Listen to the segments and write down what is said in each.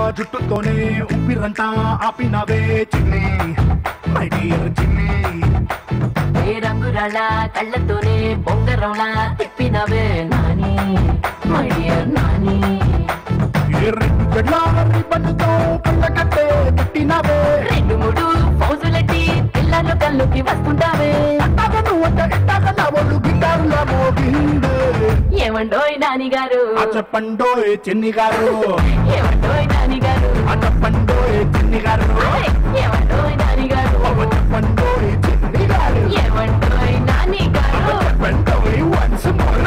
జుట్టుతోనే ఉప్పిరంతా ఆపినవే చిన్ని my dear చిన్ని ఏ రంగురాళ్ళ కళ్ళతోనే బొంగరంలా తిప్పినవే నాని మై డియర్ నాని ఏ రెండు జడ్ల రిబ్బన్తో కళ్ళ కట్టే పెట్టినవే రెండు మూడు పౌజులెట్టి పిల్లలు కళ్ళుకి వస్తుంటావే అట్టాగ నువ్వు అంటే ఇట్టాగ నా ఒళ్ళు గిటారుల మోగిందే ఏమండోయ్ నాని గారు ఆ చెప్పండోయ్ చిన్ని గారు ఏమండోయ్ నాని గారు ఆ చెప్పండోయ్ చిన్ని గారు అరే, ఏమండోయ్ నాని గారు ఆ చెప్పండోయ్ చిన్ని గారు ఏమండోయ్ నాని గారు చెప్పండోయ్ వన్స్ మోర్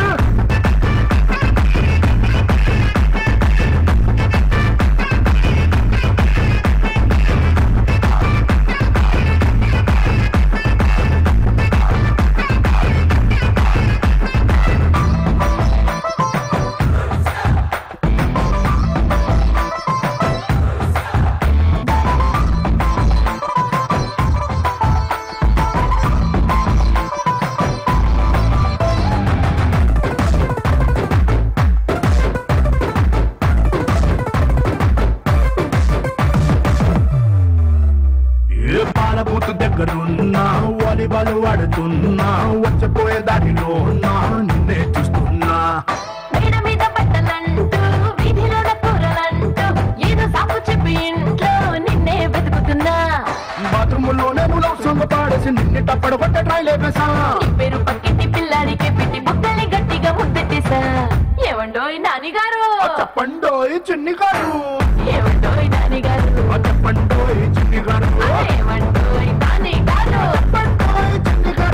ఏ పాలబూతు దగ్గరున్నా వాలీబాల్ ఆడుతున్నా వచ్చపోయే దారిలో ఉన్నా నిన్నే చూస్తున్నా మేడ మీద బట్టలంటూ వీధిలోన కూరలంటూ ఏదో సాకు చెప్పి ఇంట్లో నిన్నే వెతుకుతున్నా బాత్రూములోనే నువ్వు సొంగ పాడేసి నిన్ను టప్పడ కొట్ట ట్రైలే వేసా నీ పేరు పక్కింటి పిల్లాడికి పిట్టి బుక్కల్ని గట్టిగా ముద్దెట్టేశా ఏమండోయ్ నాని గారు ఆ చెప్పండోయ్ చిన్ని గారు ఏమండోయ్ నాని గారు ఆ చెప్పండోయ్ చిన్ని గారు ఏమండోయ్ నాని గారు చెప్పండోయ్ చిన్ని గారు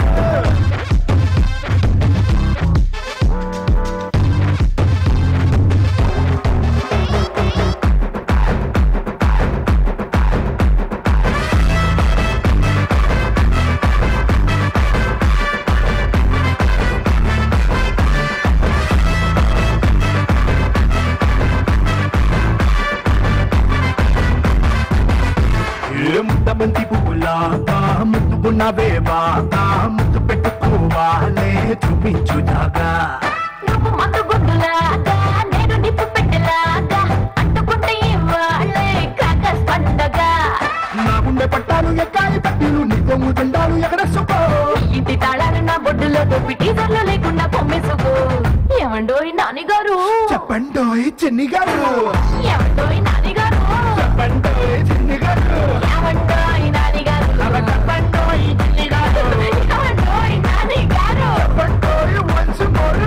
ఏ ముద్ద బంతి పువ్వులాగా ముద్దుకున్నవే బాగా ముద్దు పెట్టుకోవాలే చూపించు జాగా నువ్వు మందు గుడ్డులాగా నేను నిప్పు పెట్టెలాగా అంటుకుంటే ఇవ్వాలే క్రాకర్స్ పండగ నా గుండె పట్టాలు ఎక్కాయి పట్టీలు నీ కొమ్ము జెండాలు ఎగరేసుకో ఇంటి తాళాలు నా బొడ్డులో దొప్పి టీజర్లు లేకుండా పొమ్మేసుకో ఏమండోయ్ నాని గారు చెప్పండోయ్ చిన్ని గారు ఏమండోయ్ నాని గారు చెప్పండోయ్ చిన్ని గారు ఏమండోయ్ నాని గారు అలా చెప్పండోయ్ చిన్ని గారు ఏమండోయ్ నాని గారు చెప్పండోయ్ once more.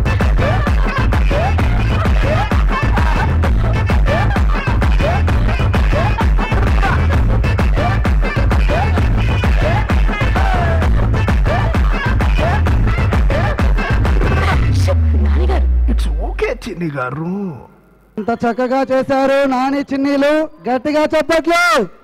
నాని గారు It's okay, చిన్ని గారు ఇంత చక్కగా చేశారు నాని చిన్నీలు గట్టిగా చెప్పట్లు